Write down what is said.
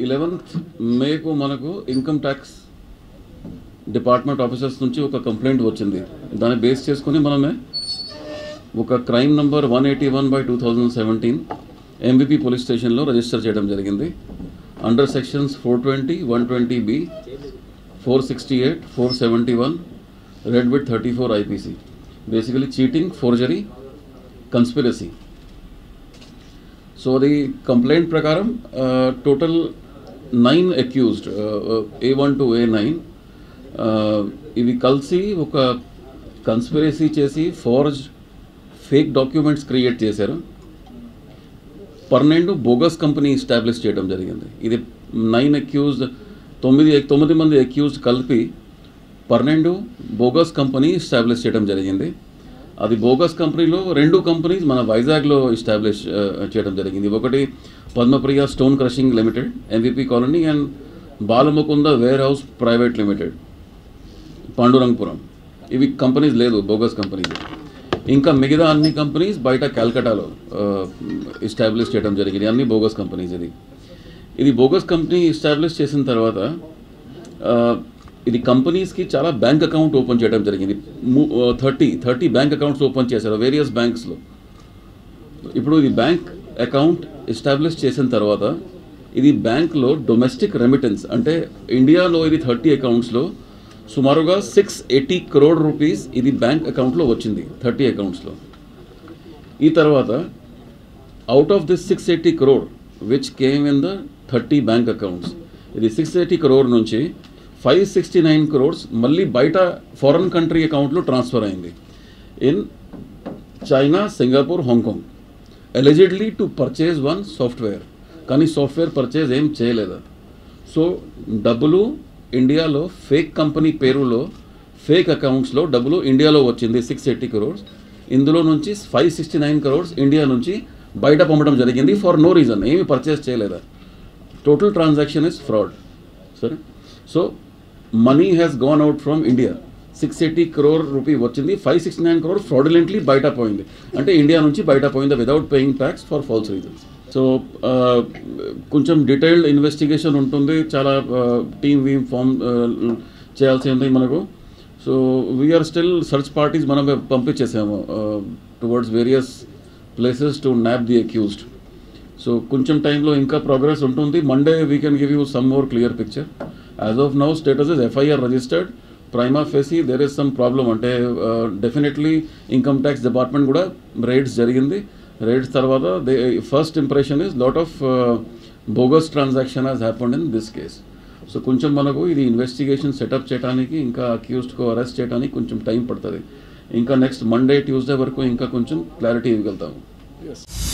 Eleventh మేకు మనకు income tax department officers నుంచి ఒక కంప్లైంట్ వచ్చింది దాన్ని బేస్ చేసుకొని మనమే ఒక crime number one eighty one by two thousand seventeen MBP police స్టేషన్లో రిజిస్టర్ చేయడం జరిగింది under sections four twenty one twenty B four sixty eight four seventy one read with thirty four IPC basically cheating forgery conspiracy so అది complaint ప్రకారం total nine accused A one to A nine ఇవి కలిసి ఒక conspiracy చేసి forge fake documents create చేశారు పన్నెండు bogus company establish చేయడం జరిగింది ఇది నైన్ అక్యూజ్డ్ తొమ్మిది తొమ్మిది మంది అక్యూజ్డ్ కలిపి పన్నెండు బోగస్ కంపెనీ ఎస్టాబ్లిష్ చేయడం జరిగింది అది బోగస్ కంపెనీలో రెండు కంపెనీస్ మన వైజాగ్లో ఎస్టాబ్లిష్ చేయడం జరిగింది ఒకటి Padmapriya stone crushing limited MVP colony and Balamukunda warehouse private limited Pandurangapuram ఇవి కంపెనీస్ లేదు బోగస్ కంపెనీస్ ఇంకా మిగతా అన్ని కంపెనీస్ బయట కల్కటాలో ఎస్టాబ్లిష్ చేయడం జరిగింది అన్ని బోగస్ కంపెనీస్ ఇది ఇది బోగస్ కంపెనీ ఎస్టాబ్లిష్ చేసిన తర్వాత ఆ, ఇది కంపెనీస్కి చాలా బ్యాంక్ అకౌంట్ ఓపెన్ చేయడం జరిగింది thirty thirty bank accounts open చేశారు వేరియస్ బ్యాంక్స్లో ఇప్పుడు ఇది బ్యాంక్ అకౌంట్ ఎస్టాబ్లిష్ చేసిన తర్వాత ఇది బ్యాంక్లో డొమెస్టిక్ రెమిటెన్స్ అంటే ఇండియాలో ఇది థర్టీ అకౌంట్స్లో సుమారుగా సిక్స్ ఎయిటీ క్రోడ్ రూపీస్ ఇది బ్యాంక్ అకౌంట్లో వచ్చింది థర్టీ అకౌంట్స్లో ఈ తర్వాత out of this six eighty crore which came in the thirty bank accounts ఇది సిక్స్ ఎయిటీ క్రోర్ నుంచి ఫైవ్ సిక్స్టీ నైన్ క్రోర్స్ మళ్ళీ బయట ఫారెన్ కంట్రీ అకౌంట్లో ట్రాన్స్ఫర్ అయింది in China Singapore Hong Kong allegedly to purchase one software కానీ సాఫ్ట్వేర్ పర్చేజ్ ఏం చేయలేదు so డబ్బులు ఇండియాలో ఫేక్ కంపెనీ పేరులో ఫేక్ అకౌంట్స్లో డబ్బులు ఇండియాలో వచ్చింది సిక్స్ ఎయిటీ క్రోర్స్ ఇందులో నుంచి five sixty nine crores India నుంచి బయట పంపడం జరిగింది ఫర్ నో రీజన్ ఏమి పర్చేస్ చేయలేదా టోటల్ ట్రాన్సాక్షన్ ఇస్ ఫ్రాడ్ సరే so money has gone out from India six eighty crore rupee వచ్చింది five sixty nine crore fraudulently బయట పోయింది అంటే ఇండియా నుంచి బయట పోయింది without paying tax for false reasons so కొంచెం డీటెయిల్డ్ ఇన్వెస్టిగేషన్ ఉంటుంది చాలా టీమ్ వీ ఫామ్ చేయాల్సి ఉంది మనకు so we're still search parties మనం పంపించేసాము towards various places to nab the accused so కొంచెం టైంలో ఇంకా ప్రోగ్రెస్ ఉంటుంది Monday we can give you some more clear picture as of now status is FIR registered prima facie there is some problem అంటే definitely income tax department కూడా raids జరిగింది raids తర్వాత they first impression is lot of bogus transaction has happen in this case so కొంచెం మనకు ఇది investigation setup చేయడానికి ఇంకా అక్యూస్డ్కు arrest చేయడానికి కొంచెం టైం పడుతుంది ఇంకా నెక్స్ట్ మండే ట్యూస్డే వరకు ఇంకా కొంచెం క్లారిటీ ఇవ్వగలుగుతాము Yes.